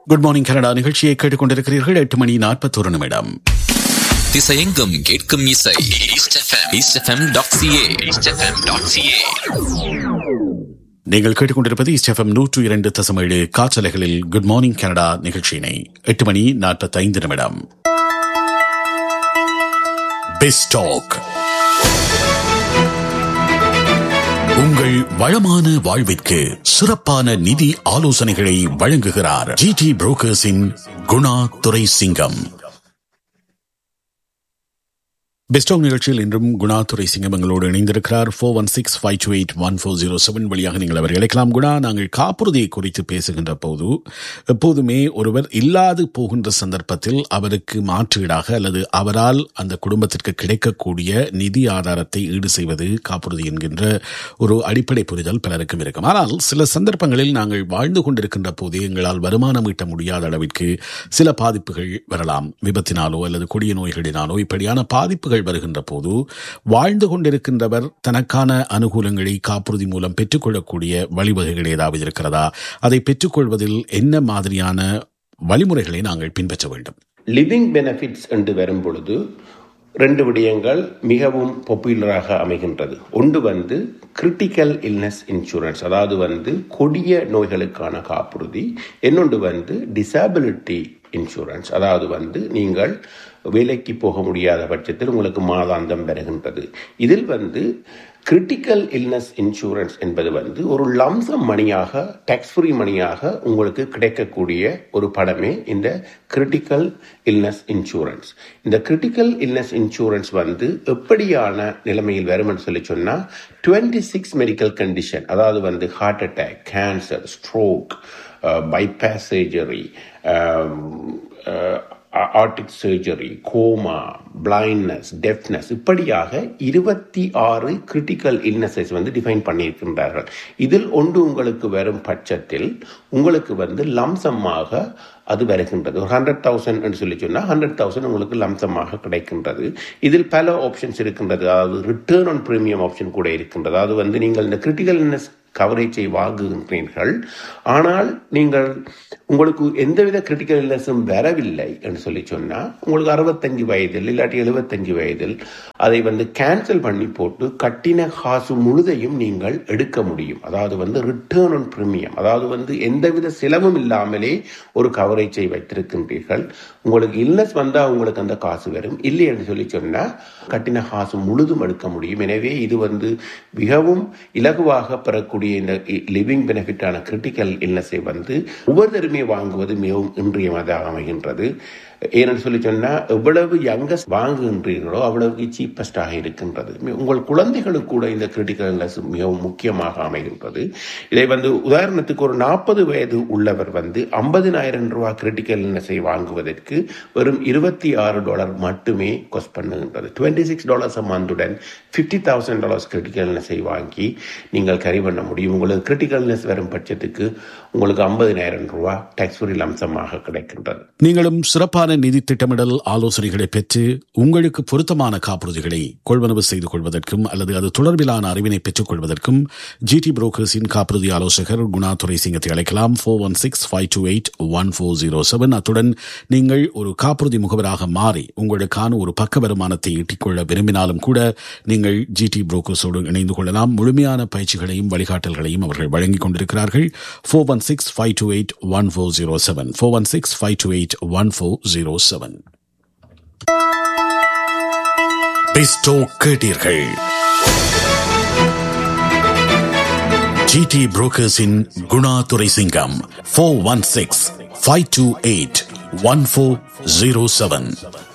good morning Canada நிகழ்ச்சியை கேட்டுக்கொண்டிருக்கிறீர்கள் எட்டு மணி நாற்பத்தொரு நிமிடம் திசையெங்கும் கேட்கும் இசை East FM eastfm.ca eastfm.ca நீங்கள் கேட்டுக்கொண்டிருப்பது இஸ்எஃப்எம் நூற்று இரண்டு தசமேழு காற்றலைகளில் குட் மார்னிங் கனடா நிகழ்ச்சியினை எட்டு மணி நாற்பத்தைந்து நிமிடம் பெஸ்டாக் உங்கள் வளமான வாழ்விற்கு சிறப்பான நிதி ஆலோசனைகளை வழங்குகிறார் ஜிடி புரோக்கர்ஸின் குணா துரை சிங்கம் பெஸ்டாக் நிகழ்ச்சியில் இன்றும் குணா துரை சிங்கம் எங்களோடு இணைந்திருக்கிறார் four one six five two eight one four zero seven வழியாக நீங்கள் அவர் இழைக்கலாம் குணா நாங்கள் காப்புறுதியை குறித்து பேசுகின்ற போது எப்போதுமே ஒருவர் இல்லாது போகின்ற சந்தர்ப்பத்தில் அவருக்கு மாற்றீடாக அல்லது அவரால் அந்த குடும்பத்திற்கு கிடைக்கக்கூடிய நிதி ஆதாரத்தை ஈடு செய்வது காப்புறுதி என்கின்ற ஒரு அடிப்படை புரிதல் பலருக்கும் இருக்கும் ஆனால் சில சந்தர்ப்பங்களில் நாங்கள் வாழ்ந்து கொண்டிருக்கின்ற போதே எங்களால் வருமானம் ஈட்ட முடியாத அளவிற்கு சில பாதிப்புகள் வரலாம் விபத்தினாலோ அல்லது கொடிய நோய்களினாலோ இப்படியான பாதிப்புகள் வருகின்ற போது வாழ்ந்து கொண்டிருக்கின்றவர் தனக்கான அனுகூலங்களை காப்புறுதி மூலம் பெற்றுக்கொள்ளக்கூடிய வழிவகைகள் ஏதாவது இருக்கிறதா அதை பெற்றுக்கொள்வதில் என்ன மாதிரியான வழிமுறைகளை நாங்கள் பின்பற்ற வேண்டும் லிவிங் பெனிஃபிட்ஸ் என்று வரும் பொழுது ரெண்டு விடயங்கள் மிகவும் பாப்புலராக அமைகின்றது ஒன்று வந்து கிரிட்டிக்கல் இல்னஸ் இன்சூரன்ஸ் அதாவது வந்து கொடிய நோய்களுக்கான காப்புறுதி இன்னொன்று வந்து டிசபிலிட்டி இன்சூரன்ஸ் அதாவது வந்து நீங்கள் வேலைக்கு போக முடியாத பட்சத்தில் உங்களுக்கு மாதாந்தம் பெறுகின்றது இதில் வந்து கிரிட்டிக்கல் இல்னஸ் இன்சூரன்ஸ் என்பது வந்து ஒரு லம்சம் மணியாக டேக்ஸ் ஃப்ரீ மணியாக உங்களுக்கு கிடைக்கக்கூடிய ஒரு படமே இந்த கிரிட்டிக்கல் இல்னஸ் இன்சூரன்ஸ் இந்த கிரிட்டிக்கல் இல்னஸ் இன்சூரன்ஸ் வந்து எப்படியான நிலைமையில் வரும்னு சொல்லி சொன்னால் டுவெண்ட்டி சிக்ஸ் மெடிக்கல் கண்டிஷன் அதாவது வந்து heart attack cancer stroke bypass surgery aortic surgery coma blindness deafness இப்படியாக இருபத்தி ஆறு கிரிட்டிக்கல் இல்னஸஸ் வந்து டிஃபைன் பண்ணியிருக்கின்றார்கள் இதில் ஒன்று உங்களுக்கு வரும் பட்சத்தில் உங்களுக்கு வந்து லம்சமாக அது வருகின்றது ஒரு ஹண்ட்ரட் தௌசண்ட் என்று சொல்லி சொன்னால் ஹண்ட்ரட் தௌசண்ட் உங்களுக்கு லம்சமாக கிடைக்கின்றது இதில் பல ஆப்ஷன்ஸ் இருக்கின்றது அதாவது ரிட்டர்ன் ஆன் ப்ரீமியம் ஆப்ஷன் கூட இருக்கின்றது அது வந்து நீங்கள் இந்த கிரிட்டிக்கல் இல்னஸ் கவரேஜை வாங்குகின்றீர்கள் ஆனால் நீங்கள் உங்களுக்கு எந்தவித கிரிட்டிக்கல் இல்னஸும் வரவில்லை என்று சொல்லி சொன்னால் உங்களுக்கு அறுபத்தஞ்சு வயதில் இல்லாட்டி எழுபத்தஞ்சு வயதில் அதை வந்து கேன்சல் பண்ணி போட்டு கட்டின காசு முழுதையும் நீங்கள் எடுக்க முடியும் அதாவது வந்து ரிட்டர்ன் ஆன் ப்ரீமியம் அதாவது வந்து எந்தவித செலவும் இல்லாமலே ஒரு கவரேஜை வைத்திருக்கின்றீர்கள் உங்களுக்கு இல்னஸ் வந்தால் உங்களுக்கு அந்த காசு வரும் இல்லை என்று சொல்லி சொன்னால் கட்டின காசு முழுதும் எடுக்க முடியும் எனவே இது வந்து மிகவும் இலகுவாக பெறக்கூடிய இந்த லிவிங் பெனிஃபிட்டான கிரிட்டிக்கல் இல்னஸை வந்து ஒவ்வொருத்தருமே வாங்குவது மிகவும் இன்றியமதாக அமைகின்றது ஏன்னு சொல்லி சொன்னால் எவ்வளவு யங்கஸ்ட் வாங்குகின்றீர்களோ அவ்வளவு சீப்பஸ்டாக இருக்கின்றது உங்கள் குழந்தைகளுக்கு கூட இந்த கிரிட்டிக்கல் இல்னஸ் மிகவும் முக்கியமாக அமைகின்றது இதை வந்து உதாரணத்துக்கு ஒரு நாற்பது வயது உள்ளவர் வந்து ஐம்பதினாயிரம் ரூபாய் கிரிட்டிக்கல் இல்னஸை வாங்குவதற்கு வெறும் இருபத்தி ஆறு டாலர் மட்டுமே கொஸ்ட் பண்ணுகின்றது டுவெண்ட்டி சிக்ஸ் டாலர்ஸ் மந்துடன் ஃபிஃப்டி தௌசண்ட் டாலர்ஸ் கிரிட்டிக்கல் இல்னஸை வாங்கி நீங்கள் கரி பண்ண முடியும் உங்களுக்கு கிரிட்டிக்கல் இல்னஸ் வரும் பட்சத்துக்கு உங்களுக்கு ஐம்பதினாயிரம் ரூபாய் டேக்ஸ் ஃப்ரீ லம்சமாக கிடைக்கின்றது நீங்களும் சிறப்பான நிதி திட்டமிடல் ஆலோசனைகளை பெற்று உங்களுக்கு பொருத்தமான காப்புறுதிகளை கொள்வனவு செய்து கொள்வதற்கும் அல்லது அது தொடர்பிலான அறிவினை பெற்றுக் கொள்வதற்கும் ஜிடி புரோக்கர்ஸின் காப்புறுதி ஆலோசகர் குணா துரை சிங்கத்தை அழைக்கலாம் four one six five two eight one four zero seven அத்துடன் நீங்கள் ஒரு காப்புறுதி முகவராக மாறி உங்களுக்கான ஒரு பக்க வருமானத்தை ஈட்டிக்கொள்ள விரும்பினாலும் கூட நீங்கள் ஜிடி புரோக்கர்ஸோடு இணைந்து கொள்ளலாம் முழுமையான பயிற்சிகளையும் வழிகாட்டல்களையும் அவர்கள் வழங்கிக் கொண்டிருக்கிறார்கள் four one six five two eight one four zero seven four one six five two eight one four zero seven பெஸ்டோ கேட்டீர்கள் ஜிடி புரோக்கர்ஸின் Guna Durai Singam four one six five two eight one four zero seven